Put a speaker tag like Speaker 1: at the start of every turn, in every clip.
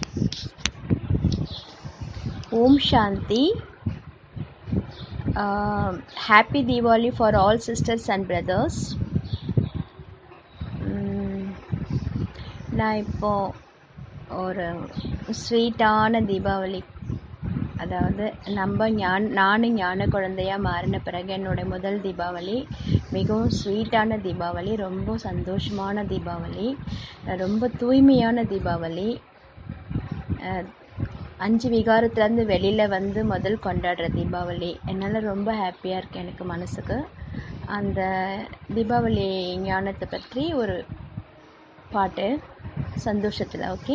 Speaker 1: Om Shanti. Uh, happy Diwali for all sisters and brothers. உம், நான் இப்போ ஒரு ஸ்வீட்டான தீபாவளி அதாவது நம்ம ஞான் நானும் ஞான குழந்தையா மாறின பிறகு என்னுடைய முதல் தீபாவளி மிகவும் ஸ்வீட்டான தீபாவளி ரொம்ப சந்தோஷமான தீபாவளி ரொம்ப தூய்மையான தீபாவளி அஹ், அஞ்சு விகாரத்துலேருந்து வெளியில் வந்து முதல் கொண்டாடுற தீபாவளி என்னால் ரொம்ப ஹாப்பியாக இருக்கு எனக்கு மனசுக்கு அந்த தீபாவளி ஞானத்தை பற்றி ஒரு பாட்டு சந்தோஷத்தில் ஓகே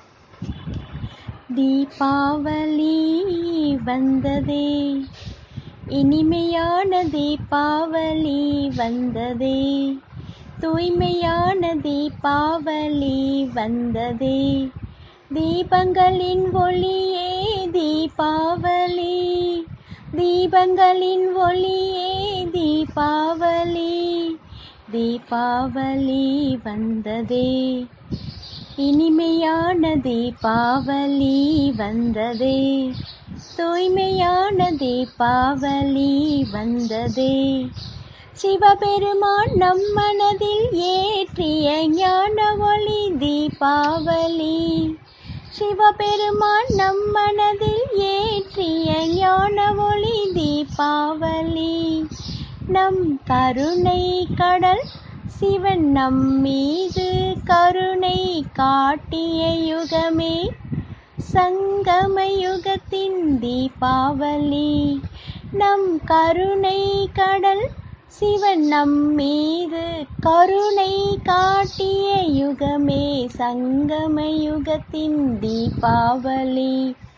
Speaker 1: தீபாவளி வந்ததே இனிமையான தீபாவளி வந்ததே தூய்மையான தீபாவளி வந்ததே தீபங்களின் ஒளியே தீபாவளி தீபங்களின் ஒளியே தீபாவளி தீபாவளி வந்ததே இனிமையான தீபாவளி வந்ததே தூய்மையான தீபாவளி வந்ததே சிவபெருமான் நம் மனதில் ஏற்றிய ஞான ஒளி தீபாவளி சிவபெருமான் நம் மனதில் ஏற்றிய ஞான ஒளி தீபாவளி நம் கருணை கடல் சிவன் நம் மீது கருணை காட்டிய யுகமே சங்கம யுகத்தின் தீபாவளி நம் கருணை கடல் சிவன் நம் மீது கருணை காட்டிய யுகமே சங்கம யுகத்தின் தீபாவளி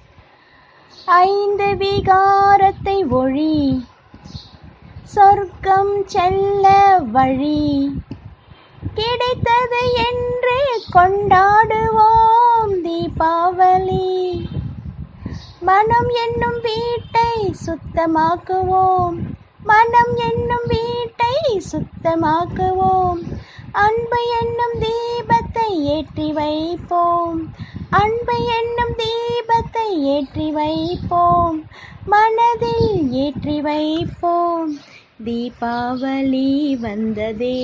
Speaker 1: ஐந்து விகாரத்தை ஒழி சொர்க்கம் செல்ல வழி கிடைத்தது என்று கொண்டாடுவோம் தீபாவளி மனம் என்னும் வீட்டை சுத்தமாக்குவோம் மனம் என்னும் வீட்டை சுத்தமாக்குவோம் அன்பு என்னும் தீபத்தை ஏற்றி வைப்போம் அன்பு என்னும் தீபத்தை ஏற்றி வைப்போம் மனதில் ஏற்றி வைப்போம் தீபாவளி வந்ததே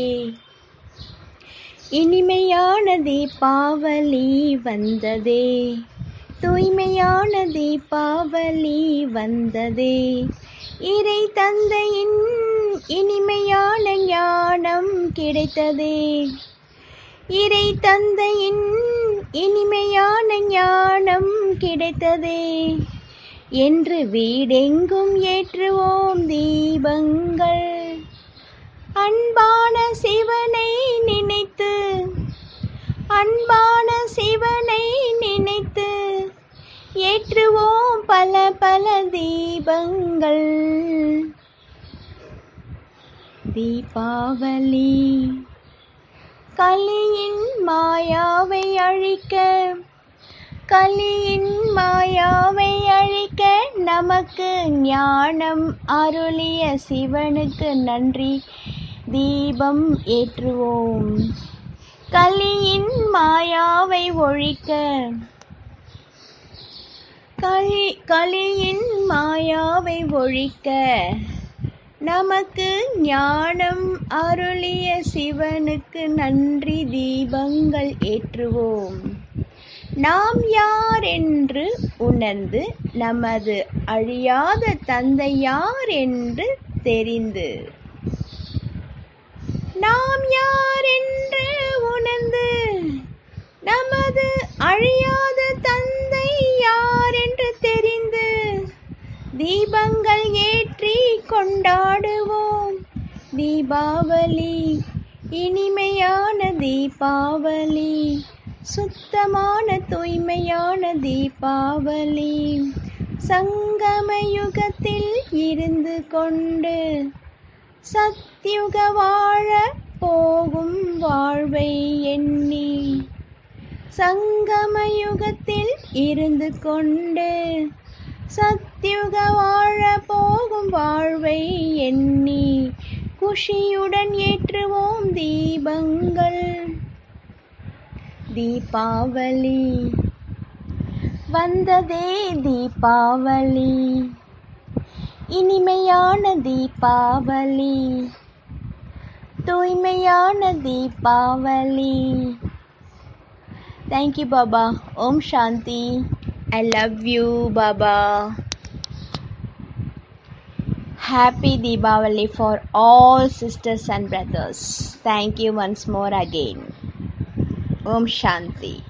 Speaker 1: இனிமையான தீபாவளி வந்ததே தூய்மையான தீபாவளி வந்ததே இறை தந்தையின் இனிமையான ஞானம் கிடைத்ததே இறை தந்தையின் இனிமையான ஞானம் கிடைத்ததே என்று வீடெங்கும் ஏற்றுவோம் தீபங்கள் அன்பான சிவனை நினைத்து அன்பான சிவனை நினைத்து ஏற்றுவோம் பல பல தீபங்கள் தீபாவளி கலியின் மாயாவை அழிக்க கலியின் மாயாவை அழிக்க நமக்கு ஞானம் அருளிய சிவனுக்கு நன்றி தீபம் ஏற்றுவோம் கலியின் மாயாவை ஒழிக்க களி கலியின் மாயாவை ஒழிக்க நமக்கு ஞானம் அருளிய சிவனுக்கு நன்றி தீபங்கள் ஏற்றுவோம் நாம் யார் என்று உணர்ந்து நமது அழியாத தந்தை யார் என்று தெரிந்து நாம் யார் என்று உணர்ந்து நமது அழியாத தந்தை யார் என்று தெரிந்து தீபங்கள் ஏற்றி கொண்டாடுவோம் தீபாவளி இனிமையான தீபாவளி சுத்தமான தூய்மையான தீபாவளி சங்கம யுகத்தில் இருந்து கொண்டு சத்யுக வாழ போகும் வாழ்வை எண்ணி சங்கம யுகத்தில் இருந்து கொண்டு சத்யுக வாழ போகும் வாழ்வை எண்ணி குஷியுடன் ஏற்றுவோம் தீபங்கள் தீபாவளி வந்ததே தீபாவளி இனிமையான தீபாவளி தூய்மையான Deepavali thank you Baba Om Shanti I love you Baba Happy Deepavali for all sisters and brothers. Thank you once more again. Om Shanti.